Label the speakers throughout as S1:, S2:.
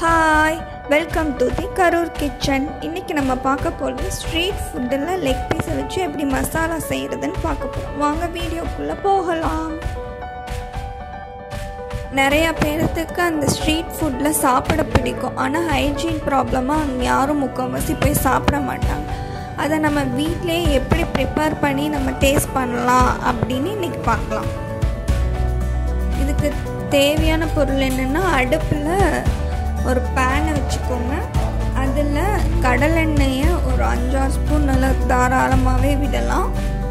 S1: hi welcome to the Karur kitchen இன்றைக்கி நம்ம பார்க்க போகிறது ஸ்ட்ரீட் ஃபுட்டில் லெக் பீஸை வச்சு எப்படி மசாலா செய்கிறதுன்னு பார்க்க போகிறோம் வாங்க வீடியோக்குள்ளே போகலாம் நிறையா பேர்த்துக்கு அந்த ஸ்ட்ரீட் ஃபுட்டில் சாப்பிட பிடிக்கும் ஆனால் ஹைஜீன் ப்ராப்ளமாக அங்கே யாரும் முக்கால்வாசி போய் சாப்பிட மாட்டாங்க அதை நம்ம வீட்டிலே எப்படி ப்ரிப்பேர் பண்ணி நம்ம டேஸ்ட் பண்ணலாம் அப்படின்னு இன்றைக்கி பார்க்கலாம் இதுக்கு தேவையான பொருள் என்னென்னா அடுப்பில் ஒரு பேனை வச்சுக்கோங்க அதில் கடலெண்ணெயை ஒரு அஞ்சாறு ஸ்பூன் நல்லா தாராளமாகவே விடலாம்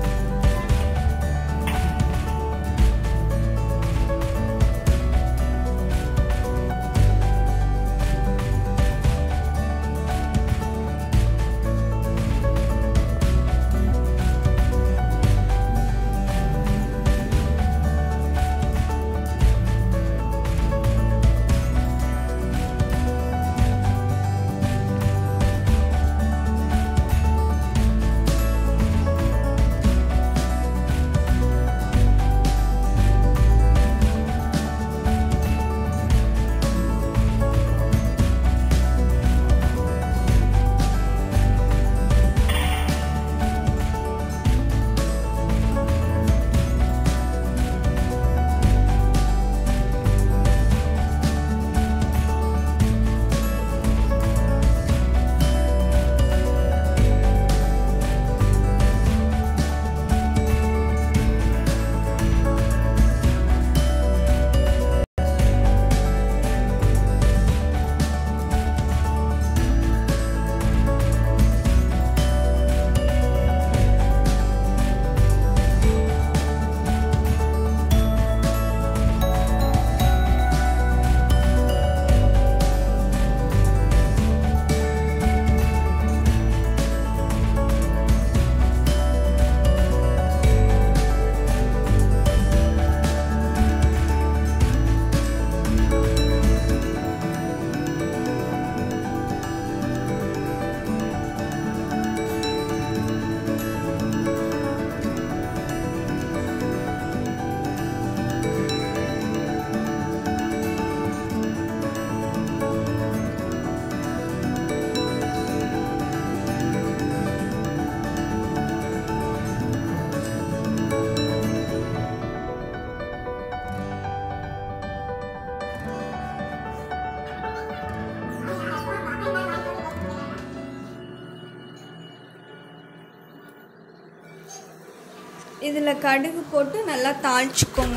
S1: இதில் கடுகு போட்டு நல்லா தாளிச்சுக்கோங்க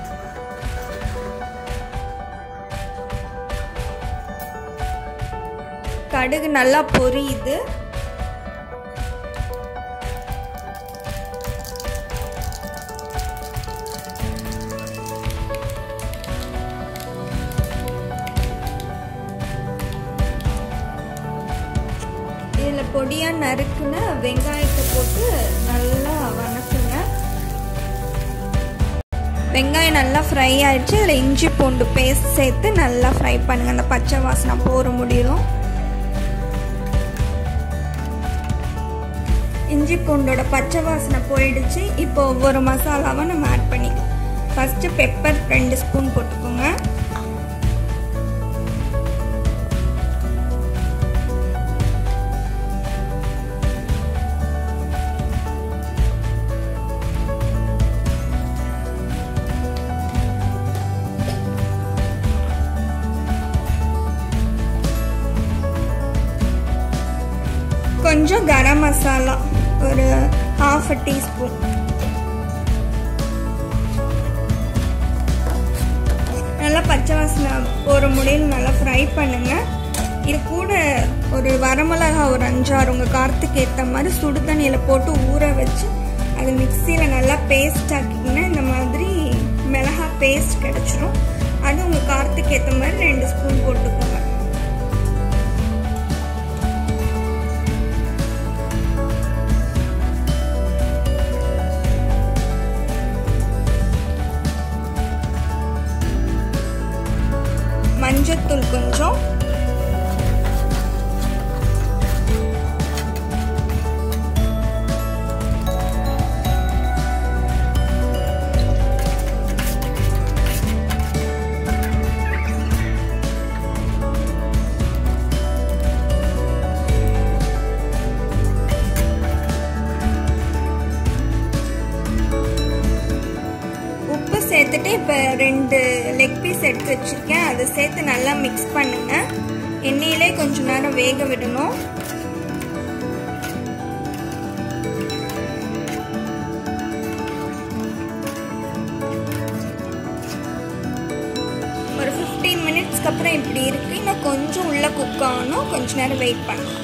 S1: கடுகு நல்லா பொரியுது இதில் பொடியாக நறுக்குன வெங்காயத்தை போட்டு நல்லா வணக்குங்க வெங்காயம் நல்லா ஃப்ரை ஆயிடுச்சு அதில் இஞ்சி பூண்டு பேஸ்ட் சேர்த்து நல்லா ஃப்ரை பண்ணுங்கள் அந்த பச்சை வாசனை போற முடியும் இஞ்சி பூண்டோட பச்சை வாசனை போயிடுச்சு இப்போ ஒவ்வொரு மசாலாவை நம்ம ஆட் பண்ணிக்கலாம் ஃபஸ்ட்டு பெப்பர் ரெண்டு ஸ்பூன் போட்டுக்கோங்க கொஞ்சம் கரம் மசாலா ஒரு ஹாஃப் அ டீஸ்பூன் நல்லா பச்சை வாசனை போகிற முடியும் நல்லா ஃப்ரை பண்ணுங்க இது கூட ஒரு வரமிளகா ஒரு அஞ்சாறு உங்கள் காரத்துக்கு ஏற்ற மாதிரி சுடு தண்ணியில் போட்டு ஊற வச்சு அது மிக்சியில் நல்லா பேஸ்ட் ஆக்கிங்கன்னா இந்த மாதிரி மிளகா பேஸ்ட் கிடச்சிரும் அது உங்கள் காரத்துக்கு ஏற்ற மாதிரி ரெண்டு ஸ்பூன் போட்டுக்கோங்க மஞ்சத்தூள் கொஞ்சம் இப்போ ரெண்டு லெக் பீஸ் எடுத்து வச்சுருக்கேன் அதை சேர்த்து நல்லா மிக்ஸ் பண்ணுங்க எண்ணெயிலே கொஞ்ச நேரம் வேக விடணும் ஒரு ஃபிஃப்டீன் மினிட்ஸ்க்கு அப்புறம் இப்படி இருக்கு இன்னும் கொஞ்சம் உள்ள குக் ஆகணும் கொஞ்ச நேரம் வெயிட் பண்ணலாம்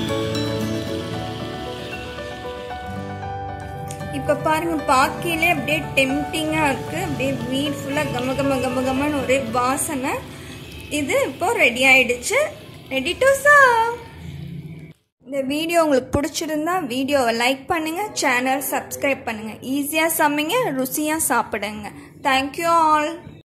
S1: இப்போ பாருங்க பார்க்கையிலே அப்படியே டெம்டிங்காக இருக்கு அப்படியே வீட் ஃபுல்லாக கம கம கம கமன்னு ஒரே வாசனை இது இப்போ ரெடி ஆயிடுச்சு ரெடி டு சர்வ் இந்த வீடியோ உங்களுக்கு பிடிச்சிருந்தா வீடியோவை லைக் பண்ணுங்கள் சேனல் சப்ஸ்கிரைப் பண்ணுங்கள் ஈஸியாக சமைங்க ருசியாக சாப்பிடுங்க தேங்க்யூ ஆல்